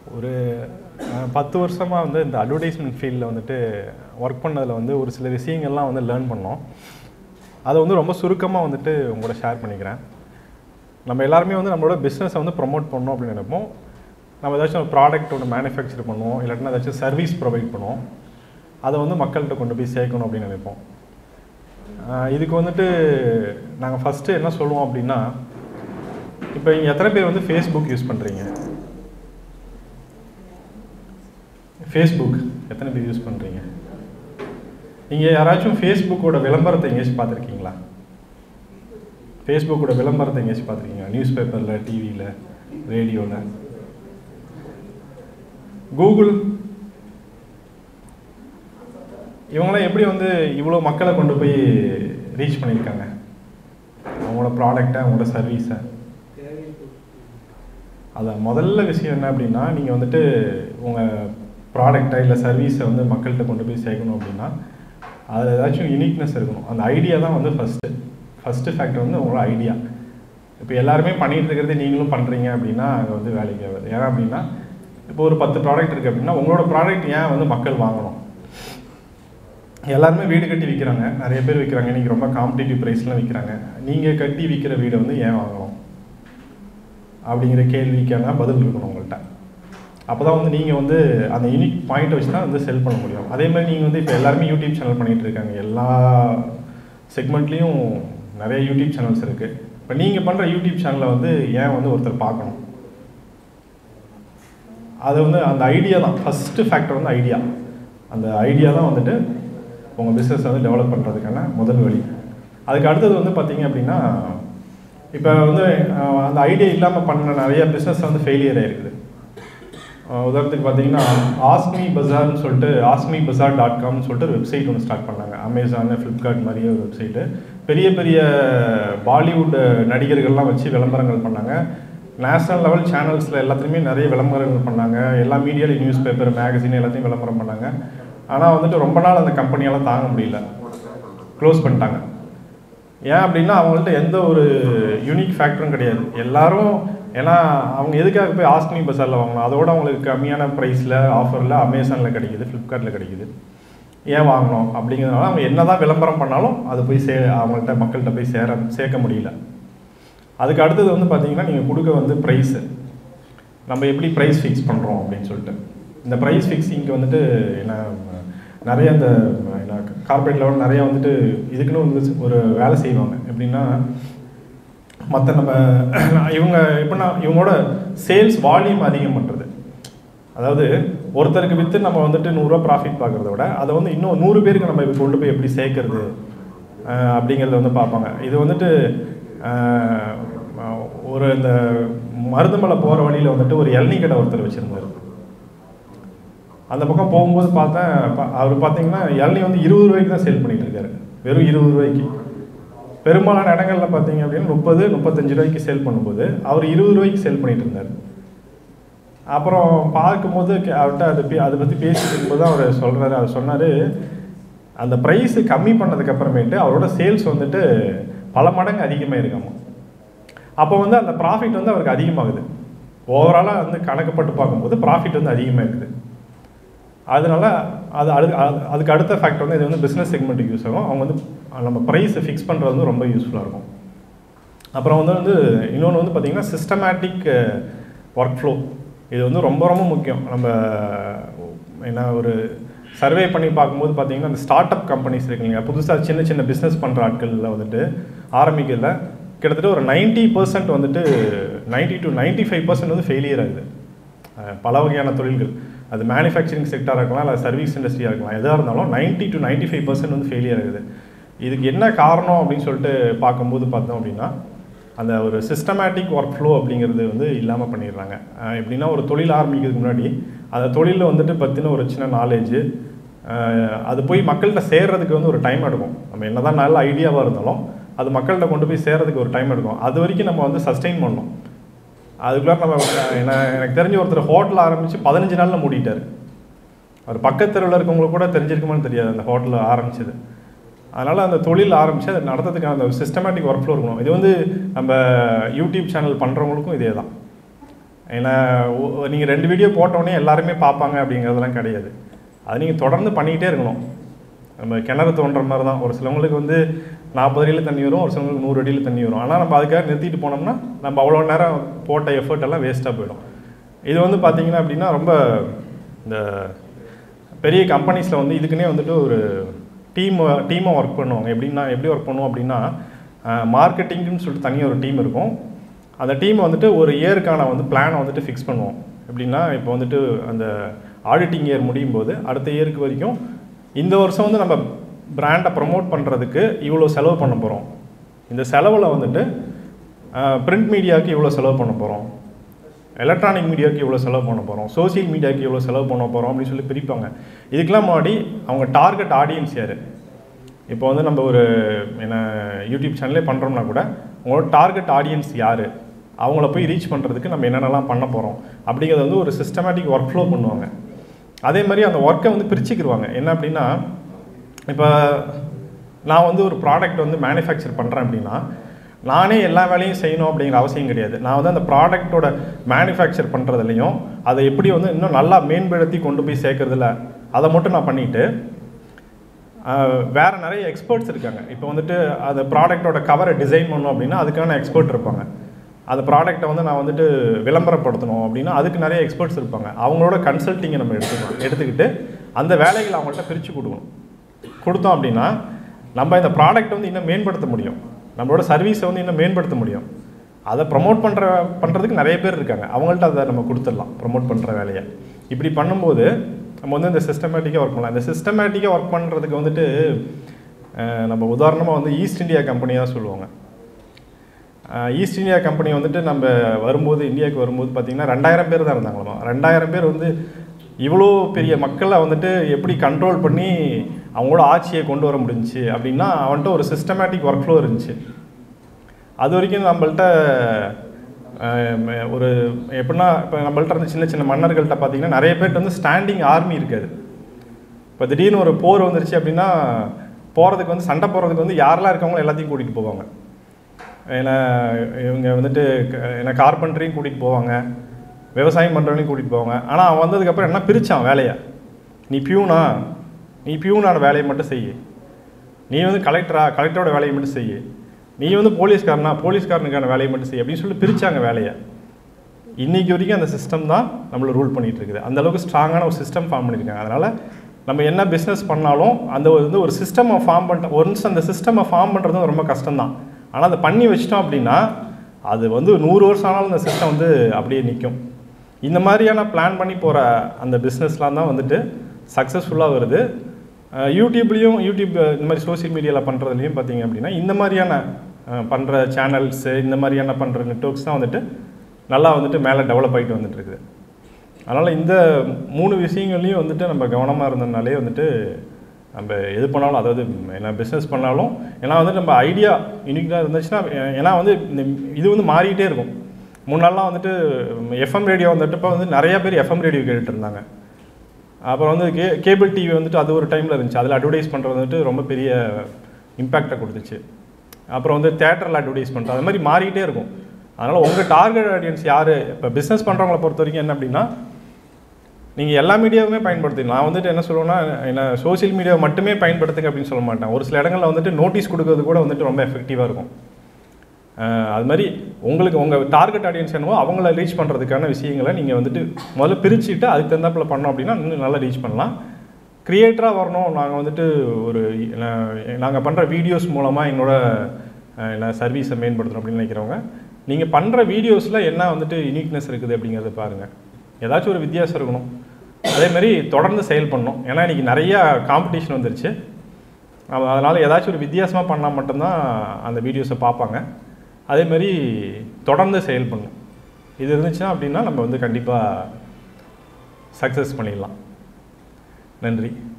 ஒரு அஹ், பத்து வருஷமாக வந்து இந்த அட்வர்டைஸ்மெண்ட் ஃபீல்டில் வந்துட்டு ஒர்க் பண்ணதில் வந்து ஒரு சில விஷயங்கள்லாம் வந்து லேர்ன் பண்ணோம் அதை வந்து ரொம்ப சுருக்கமாக வந்துட்டு உங்களோட ஷேர் பண்ணிக்கிறேன் நம்ம எல்லாருமே வந்து நம்மளோட பிஸ்னஸை வந்து ப்ரொமோட் பண்ணணும் அப்படின்னு நினைப்போம் நம்ம ஏதாச்சும் ஒரு ப்ராடக்ட் ஒன்று மேனுஃபேக்சர் பண்ணுவோம் இல்லாட்டினா ஏதாச்சும் சர்வீஸ் ப்ரொவைட் பண்ணுவோம் அதை வந்து மக்கள்கிட்ட கொண்டு போய் சேர்க்கணும் அப்படின்னு நினைப்போம் ஆஹ் இதுக்கு வந்துட்டு நாங்கள் ஃபஸ்ட்டு என்ன சொல்லுவோம் அப்படின்னா இப்போ இங்கே எத்தனை பேர் வந்து ஃபேஸ்புக் யூஸ் பண்ணுறீங்க ஃபேஸ்புக் எத்தனை பேர் யூஸ் பண்ணுறீங்க நீங்கள் யாராச்சும் ஃபேஸ்புக்கோட விளம்பரத்தை எங்கேயாச்சும் பார்த்துருக்கீங்களா ஃபேஸ்புக்கோட விளம்பரத்தை எங்கேயாச்சும் பார்த்துருக்கீங்களா நியூஸ் பேப்பரில் டிவியில் ரேடியோவில் கூகுள் இவங்களாம் எப்படி வந்து இவ்வளோ மக்களை கொண்டு போய் ரீச் பண்ணியிருக்காங்க அவங்களோட ப்ராடக்டை அவங்களோட சர்வீஸை அதான் முதல்ல விஷயம் என்ன அப்படின்னா நீங்கள் வந்துட்டு உங்கள் ப்ராடக்டை இல்லை சர்வீஸை வந்து மக்கள்கிட்ட கொண்டு போய் சேர்க்கணும் அப்படின்னா அதில் ஏதாச்சும் யூனிக்னஸ் இருக்கணும் அந்த ஐடியா தான் வந்து ஃபஸ்ட்டு ஃபஸ்ட்டு ஃபேக்டர் வந்து உங்களோட ஐடியா இப்போ எல்லாருமே பண்ணிட்டு இருக்கிறது நீங்களும் பண்ணுறீங்க அப்படின்னா அங்கே வந்து வேலைக்கு ஆகாது ஏன்னா அப்படின்னா இப்போ ஒரு பத்து ப்ராடக்ட் இருக்குது அப்படின்னா உங்களோட ப்ராடக்ட் ஏன் வந்து மக்கள் வாங்கணும் எல்லாருமே வீடு கட்டி விற்கிறாங்க நிறைய பேர் விற்கிறாங்க இன்றைக்கி ரொம்ப காம்படிட்டிவ் ப்ரைஸ்லாம் விற்கிறாங்க நீங்கள் கட்டி விற்கிற வீடை வந்து ஏன் வாங்கணும் அப்படிங்கிற கேள்விக்கான பதில் இருக்கணும் உங்கள்கிட்ட அப்போ தான் வந்து நீங்கள் வந்து அந்த யூனிக் பாயிண்ட்டை வச்சு தான் வந்து செல் பண்ண முடியும் அதே மாதிரி நீங்கள் வந்து இப்போ எல்லாருமே யூடியூப் சேனல் பண்ணிகிட்டு இருக்காங்க எல்லா செக்மெண்ட்லேயும் நிறைய யூடியூப் சேனல்ஸ் இருக்குது இப்போ நீங்கள் பண்ணுற யூடியூப் சேனலை வந்து ஏன் வந்து ஒருத்தர் பார்க்கணும் அது வந்து அந்த ஐடியா தான் ஃபஸ்ட்டு ஃபேக்டர் வந்து ஐடியா அந்த ஐடியா தான் வந்துட்டு உங்கள் பிஸ்னஸ் வந்து டெவலப் பண்ணுறதுக்கான முதல் வழி அதுக்கு அடுத்தது வந்து பார்த்தீங்க அப்படின்னா இப்போ வந்து அஹ், அந்த ஐடியா இல்லாமல் பண்ண நிறைய பிஸ்னஸ் வந்து ஃபெயிலியர் ஆயிருக்குது அஹ், உதாரணத்துக்கு பார்த்தீங்கன்னா ஆஸ்மி பஜார்னு சொல்லிட்டு ஆஸ்மி பஜார் டாட் காம்னு சொல்லிட்டு ஒரு வெப்சைட் ஒன்று ஸ்டார்ட் பண்ணாங்க அமேசான் ஃப்ளிப்கார்ட் மாதிரியே ஒரு வெப்சைட்டு பெரிய பெரிய பாலிவுட் நடிகர்கள்லாம் வச்சு விளம்பரங்கள் பண்ணாங்க நேஷனல் லெவல் சேனல்ஸில் எல்லாத்துலேயுமே நிறைய விளம்பரங்கள் பண்ணாங்க எல்லா மீடியாலையும் நியூஸ் பேப்பர் மேகசின் எல்லாத்தையும் விளம்பரம் பண்ணாங்க ஆனால் வந்துட்டு ரொம்ப நாள் அந்த கம்பெனியால் தாங்க முடியல க்ளோஸ் பண்ணிட்டாங்க ஏன் அப்படின்னா அவங்கள்ட்ட எந்த ஒரு யூனிக் ஃபேக்டரும் கிடையாது எல்லாரும் ஏன்னா அவங்க எதுக்காக போய் ஆஸ்மி பஸாரில் வாங்கணும் அதோட அவங்களுக்கு கம்மியான ப்ரைஸில் ஆஃபரில் அமேசானில் கிடைக்குது ஃப்ளிப்கார்ட்டில் கிடைக்குது ஏன் வாங்கணும் அப்படிங்கிறதுனால அவங்க என்னதான் விளம்பரம் பண்ணாலும் அது போய் சே அவங்கள்ட்ட மக்கள்கிட்ட போய் சேர சேர்க்க முடியல அதுக்கு அடுத்தது வந்து பார்த்தீங்கன்னா நீங்கள் கொடுக்க வந்து ப்ரைஸு நம்ம எப்படி ப்ரைஸ் ஃபிக்ஸ் பண்ணுறோம் அப்படின்னு சொல்லிட்டு இந்த ப்ரைஸ் ஃபிக்ஸிங்க்கு வந்துட்டு என்ன நிறைய இந்த என்ன கார்பரேட் லெவல் நிறைய வந்துட்டு இதுக்குன்னு வந்து ஒரு வேலை செய்வாங்க எப்படின்னா மற்ற நம்ம இவங்க எப்படின்னா இவங்களோட சேல்ஸ் வால்யூம் அதிகம் பண்ணுறது அதாவது ஒருத்தருக்கு விற்று நம்ம வந்துட்டு நூறுரூவா ப்ராஃபிட் பார்க்குறத விட அதை வந்து இன்னும் நூறு பேருக்கு நம்ம இப்ப கொண்டு போய் எப்படி சேர்க்கறது அஹ் அப்படிங்கிறத வந்து பார்ப்பாங்க இது வந்துட்டு அஹ், ஒரு இந்த மருதமலை போகிற வழியில் வந்துட்டு ஒரு இளநீ கடை ஒருத்தர் வச்சுருந்தார் அந்த பக்கம் போகும்போது பார்த்தேன் ப- அவர் பார்த்தீங்கன்னா இளநீ வந்து இருபது ரூபாய்க்கு தான் சேல் பண்ணிட்டு இருக்காரு வெறும் இருபது ரூபாய்க்கு பெரும்பாலான இடங்கள்ல பார்த்தீங்க அப்படின்னா முப்பது முப்பத்தஞ்சு ரூபாய்க்கு சேல் பண்ணும்போது அவர் இருபது ரூபாய்க்கு சேல் பண்ணிட்டு இருந்தார் அப்புறம் பார்க்கும்போது கே- அவர்கிட்ட அதை பே அதை பற்றி பேசிட்டு இருக்கும்போது அவர் சொல்கிறாரு அவர் சொன்னார் அந்த ப்ரைஸு கம்மி பண்ணதுக்கு அப்புறமேட்டு அவரோட சேல்ஸ் வந்துட்டு பல மடங்கு அதிகமாக இருக்காமா அப்போ வந்து அந்த ப்ராஃபிட் வந்து அவருக்கு அதிகமாகுது ஓவராலாக வந்து கணக்குப்பட்டு பார்க்கும்போது ப்ராஃபிட் வந்து அதிகமாக இருக்குது அதனால அது அடு அது- அதுக்கு அடுத்த ஃபேக்டர் வந்து இது வந்து பிஸ்னஸ் செக்மெண்ட்டுக்கு யூஸ் ஆகும் அவங்க வந்து நம்ம ப்ரைஸை ஃபிக்ஸ் பண்ணுறது வந்து ரொம்ப யூஸ்ஃபுல்லாக இருக்கும் அப்புறம் வந்து வந்து இன்னொன்று வந்து பார்த்திங்கன்னா சிஸ்டமேட்டிக் ஒர்க் ஃப்ளோ இது வந்து ரொம்ப ரொம்ப முக்கியம் நம்ம என்ன ஒரு சர்வே பண்ணி பார்க்கும்போது பார்த்தீங்கன்னா இந்த ஸ்டார்ட் அப் கம்பெனிஸ் இருக்கு இல்லைங்க புதுசாக சின்ன சின்ன பிஸ்னஸ் பண்ணுற ஆட்களில் வந்துட்டு ஆரம்பிக்கல கிட்டத்தட்ட ஒரு 90% பர்சன்ட் வந்துட்டு 90 டு 95% ஃபைவ் பர்சன்ட் வந்து ஃபெயிலியர் ஆகுது அஹ் பல வகையான தொழில்கள் அது மேனுஃபேக்சரிங் செக்டாராக இருக்கலாம் இல்லை சர்வீஸ் இண்டஸ்ட்ரியாக இருக்கலாம் எதாக இருந்தாலும் 90 டு 95% ஃபைவ் பர்சன்ட் வந்து ஃபெயிலியர் ஆகுது இதுக்கு என்ன காரணம் அப்படின்னு சொல்லிட்டு பார்க்கும்போது பார்த்தோம் அப்படின்னா அந்த ஒரு சிஸ்டமேட்டிக் ஒர்க் ஃப்ளோ அப்படிங்கிறது வந்து இல்லாமல் பண்ணிடுறாங்க அஹ் எப்படின்னா ஒரு தொழில் ஆரம்பிக்கிறதுக்கு முன்னாடி அந்த தொழிலில் வந்துட்டு பற்றின ஒரு சின்ன நாலேஜு அது போய் மக்கள்கிட்ட சேர்றதுக்கு வந்து ஒரு டைம் எடுக்கும் நம்ம என்னதான் நல்ல ஐடியாவாக இருந்தாலும் அது மக்கள்கிட்ட கொண்டு போய் சேர்றதுக்கு ஒரு டைம் எடுக்கும் அது வரைக்கும் நம்ம வந்து சஸ்டெயின் பண்ணணும் அதுக்குள்ளே நம்ம என்ன எனக்கு தெரிஞ்ச ஒருத்தர் ஹோட்டல் ஆரம்பித்து பதினஞ்சு நாளில் மூடிட்டார் அவர் பக்கத்து தெருவில் இருக்கவங்களுக்கு கூட தெரிஞ்சிருக்குமான்னு தெரியாது அந்த ஹோட்டலில் ஆரம்பிச்சது அதனால் அந்த தொழில் ஆரம்பித்து அதை நடத்துறதுக்கான அந்த சிஸ்டமேட்டிக் ஒர்க் ஃப்ளோ இருக்கணும் இது வந்து நம்ம யூடியூப் சேனல் பண்ணுறவங்களுக்கும் இதே தான் ஏன்னா நீங்கள் ரெண்டு வீடியோ போட்டோடனே எல்லாருமே பார்ப்பாங்க அப்படிங்கிறதெல்லாம் கிடையாது அது நீங்கள் தொடர்ந்து பண்ணிக்கிட்டே இருக்கணும் நம்ம கிணறு தோன்ற மாதிரி தான் ஒரு சிலவங்களுக்கு வந்து நாற்பது அடியில் தண்ணி வரும் ஒரு சிலவங்களுக்கு நூறு அடியில் தண்ணி வரும் ஆனால் நம்ம அதுக்காக நிறுத்திட்டு போனோம்னா நம்ம அவ்வளோ நேரம் போட்ட எஃபர்ட் எல்லாம் வேஸ்ட்டாக போயிடும் இது வந்து பார்த்தீங்கன்னா அப்படின்னா ரொம்ப இந்த பெரிய கம்பெனிஸில் வந்து இதுக்குன்னே வந்துட்டு ஒரு டீம் டீமாக ஒர்க் பண்ணுவாங்க எப்படின்னா எப்படி ஒர்க் பண்ணுவோம் அப்படின்னா மார்க்கெட்டிங்னு சொல்லிட்டு தனியாக ஒரு டீம் இருக்கும் அந்த டீம் வந்துட்டு ஒரு இயருக்கான வந்து பிளானை வந்துட்டு ஃபிக்ஸ் பண்ணுவோம் எப்படின்னா இப்போ வந்துட்டு அந்த ஆடிட்டிங் இயர் முடியும் போது அடுத்த இயருக்கு வரைக்கும் இந்த வருஷம் வந்து நம்ம பிராண்டை ப்ரமோட் பண்ணுறதுக்கு இவ்வளோ செலவு பண்ண போகிறோம் இந்த செலவில் வந்துட்டு பிரிண்ட் மீடியாவுக்கு இவ்வளோ செலவு பண்ண போகிறோம் எலக்ட்ரானிக் மீடியாவுக்கு இவ்வளோ செலவு பண்ண போகிறோம் சோசியல் மீடியாவுக்கு இவ்வளோ செலவு பண்ண போகிறோம் அப்படின்னு சொல்லி பிரிப்பாங்க இதுக்கெல்லாம் முன்னாடி அவங்க டார்கெட் ஆடியன்ஸ் யார் இப்போ வந்து நம்ம ஒரு என்ன யூடியூப் சேனலே பண்ணுறோம்னா கூட உங்களோட டார்கெட் ஆடியன்ஸ் யார் அவங்கள போய் ரீச் பண்ணுறதுக்கு நம்ம என்னென்னலாம் பண்ண போகிறோம் அப்படிங்கிறது வந்து ஒரு சிஸ்டமேட்டிக் ஒர்க் ஃப்ளோ பண்ணுவாங்க அதே மாதிரி அந்த ஒர்க்கை வந்து பிரிச்சுக்கிடுவாங்க என்ன அப்படின்னா இப்போ நான் வந்து ஒரு ப்ராடக்ட் வந்து மேனுஃபேக்சர் பண்ணுறேன் அப்படின்னா நானே எல்லா வேலையும் செய்யணும் அப்படிங்கிற அவசியம் கிடையாது நான் வந்து அந்த ப்ராடக்ட்டோட மேனுஃபேக்சர் பண்ணுறதுலையும் அதை எப்படி வந்து இன்னும் நல்லா மேம்படுத்தி கொண்டு போய் சேர்க்கறதுல அதை மட்டும் நான் பண்ணிவிட்டு வேறு நிறைய எக்ஸ்பர்ட்ஸ் இருக்காங்க இப்போ வந்துட்டு அந்த ப்ராடக்ட்டோட கவரை டிசைன் பண்ணணும் அப்படின்னா அதுக்கான எக்ஸ்பர்ட் இருப்பாங்க அந்த ப்ராடக்ட்டை வந்து நான் வந்துட்டு விளம்பரப்படுத்தணும் அப்படின்னா அதுக்கு நிறைய எக்ஸ்பர்ட்ஸ் இருப்பாங்க அவங்களோட கன்சல்ட்டிங்கை நம்ம எடுத்துக்கணும் எடுத்துக்கிட்டு அந்த வேலைகளை அவங்கள்ட்ட பிரித்து கொடுக்கணும் கொடுத்தோம் அப்படின்னா நம்ம இந்த ப்ராடக்ட்டை வந்து இன்னும் மேம்படுத்த முடியும் நம்மளோட சர்வீஸை வந்து இன்னும் மேம்படுத்த முடியும் அதை ப்ரமோட் பண்ணுற பண்ணுறதுக்கு நிறைய பேர் இருக்காங்க அவங்கள்ட்ட அதை நம்ம கொடுத்துடலாம் ப்ரமோட் பண்ணுற வேலையை இப்படி பண்ணும்போது நம்ம வந்து இந்த சிஸ்டமேட்டிக்காக ஒர்க் பண்ணலாம் இந்த சிஸ்டமேட்டிக்காக ஒர்க் பண்ணுறதுக்கு வந்துட்டு அஹ், நம்ம உதாரணமாக வந்து ஈஸ்ட் இந்தியா கம்பெனி தான் சொல்லுவாங்க அஹ், ஈஸ்ட் இந்தியா கம்பெனி வந்துட்டு நம்ம வரும்போது இந்தியாவுக்கு வரும்போது பார்த்திங்கன்னா ரெண்டாயிரம் பேர் தான் இருந்தாங்களாமா ரெண்டாயிரம் பேர் வந்து இவ்வளோ பெரிய மக்களை வந்துட்டு எப்படி கண்ட்ரோல் பண்ணி அவங்களோட ஆட்சியை கொண்டு வர முடிஞ்சுச்சு அப்படின்னா அவன்கிட்ட ஒரு சிஸ்டமேட்டிக் ஒர்க் ஃப்ளோ இருந்துச்சு அது வரைக்கும் நம்மள்ட்ட அஹ், ம- ஒரு எப்படின்னா இப்போ நம்மள்ட்ட இருந்த சின்ன சின்ன மன்னர்கள்ட்ட பார்த்தீங்கன்னா நிறைய பேர்ட்ட வந்து ஸ்டாண்டிங் ஆர்மி இருக்காது இப்போ திடீர்னு ஒரு போர் வந்துருச்சு அப்படின்னா போகிறதுக்கு வந்து சண்டை போகிறதுக்கு வந்து யாரெல்லாம் இருக்காங்களோ எல்லாத்தையும் கூட்டிகிட்டு போவாங்க ஏன்னா இவங்க வந்துட்டு க- ஏன்னா கார்பெண்டரையும் கூட்டிகிட்டு போவாங்க விவசாயம் பண்ணுறவனையும் கூட்டிகிட்டு போவாங்க ஆனால் அவன் வந்ததுக்கப்புறம் என்ன பிரித்தான் வேலையை நீ பியூனா நீ பியூனான வேலையை மட்டும் செய் நீ வந்து கலெக்டரா கலெக்டரோட வேலையை மட்டும் செய் நீ வந்து போலீஸ்காரனா போலீஸ்காரனுக்கான வேலையை மட்டும் செய் அப்படின்னு சொல்லி பிரித்தாங்க வேலையை இன்னைக்கு வரைக்கும் அந்த சிஸ்டம் தான் நம்மளை ரூல் பண்ணிட்டு இருக்குது அந்த அளவுக்கு ஸ்ட்ராங்கான ஒரு சிஸ்டம் ஃபார்ம் பண்ணியிருக்காங்க அதனால் நம்ம என்ன பிஸ்னஸ் பண்ணாலும் அந்த ஒரு வந்து ஒரு சிஸ்டமை ஃபார்ம் பண்ணிட்ட ஒன்ஸ் அந்த சிஸ்டமை ஃபார்ம் பண்ணுறது ரொம்ப கஷ்டம்தான் ஆனால் அதை பண்ணி வச்சிட்டோம் அப்படின்னா அது வந்து நூறு வருஷம் ஆனாலும் அந்த சிஸ்டம் வந்து அப்படியே நிற்கும் இந்த மாதிரியான பிளான் பண்ணி போகிற அந்த பிஸ்னஸ்லாம் தான் வந்துட்டு சக்ஸஸ்ஃபுல்லாக வருது அஹ் யூடியூப்லேயும் யூடியூப் அஹ் இந்த மாதிரி சோஷியல் மீடியாவில் பண்ணுறதுலையும் பார்த்தீங்க அப்படின்னா இந்த மாதிரியான பண்ணுற சேனல்ஸு இந்த மாதிரியான பண்ணுற நெட்ஒர்க்ஸ் தான் வந்துட்டு நல்லா வந்துட்டு மேலே டெவலப் ஆகிட்டு வந்துட்டு இருக்குது அதனால் இந்த மூணு விஷயங்கள்லையும் வந்துட்டு நம்ம கவனமாக இருந்ததுனாலே வந்துட்டு நம்ம எது பண்ணாலும் அதாவது என்ன பிஸ்னஸ் பண்ணாலும் ஏன்னா வந்து நம்ம ஐடியா யூனிக்காக இருந்துச்சுன்னா ஏ- ஏன்னா வந்து இந்த இது வந்து மாறிக்கிட்டே இருக்கும் முன்னாடிலாம் வந்துட்டு எஃப்எம் ரேடியோ வந்துட்டு இப்போ வந்து நிறைய பேர் எஃப்எம் ரேடியோ கேட்டுட்டு இருந்தாங்க அப்புறம் வந்து கே கேபிள் டிவி வந்துட்டு அது ஒரு டைமில் இருந்துச்சு அதில் அட்வர்டைஸ் பண்ணுறது வந்துட்டு ரொம்ப பெரிய இம்பேக்டை கொடுத்துச்சு அப்புறம் வந்து தேட்டரில் அட்வர்டைஸ் பண்ணுறது அது மாதிரி மாறிக்கிட்டே இருக்கும் அதனால் உங்கள் டார்கெட் ஆடியன்ஸ் யார் இப்போ பிஸ்னஸ் பண்ணுறவங்கள பொறுத்த வரைக்கும் என்ன அப்படின்னா நீங்கள் எல்லா மீடியாவுமே பயன்படுத்திக்கலாம் நான் வந்துட்டு என்ன சொல்லுவேன்னா என்ன சோஷியல் மீடியாவை மட்டுமே பயன்படுத்துங்க அப்படின்னு சொல்ல மாட்டேன் ஒரு சில இடங்களில் வந்துட்டு நோட்டீஸ் கொடுக்கறது கூட வந்துட்டு ரொம்ப எஃபெக்டிவாக இருக்கும் அஹ் அது மாதிரி உங்களுக்கு உங்கள் டார்கெட் ஆடியன்ஸ் என்னவோ அவங்கள ரீச் பண்ணுறதுக்கான விஷயங்களை நீங்கள் வந்துட்டு முதல்ல பிரிச்சுட்டு அதுக்கு தகுந்தாப்புல பண்ணோம் அப்படின்னா இன்னும் நல்லா ரீச் பண்ணலாம் க்ரியேட்டராக வரணும் நாங்கள் வந்துட்டு ஒரு நாங்கள் பண்ணுற வீடியோஸ் மூலமாக எங்களோட அஹ், என்ன சர்வீஸை மேம்படுத்தணும் அப்படின்னு நினைக்கிறவங்க நீங்கள் பண்ணுற வீடியோஸில் என்ன வந்துட்டு யூனிக்னஸ் இருக்குது அப்படிங்கிறத பாருங்கள் ஏதாச்சும் ஒரு வித்தியாசம் இருக்கணும் அதே மாதிரி தொடர்ந்து செயல் பண்ணணும் ஏன்னா இன்றைக்கி நிறையா காம்படிஷன் வந்துருச்சு அதனால் ஏதாச்சும் ஒரு வித்தியாசமாக பண்ணால் மட்டும்தான் அந்த வீடியோஸை பார்ப்பாங்க அதே மாதிரி தொடர்ந்து செயல் பண்ணணும் இது இருந்துச்சுன்னா அப்படின்னா நம்ம வந்து கண்டிப்பாக சக்ஸஸ் பண்ணிடலாம் நன்றி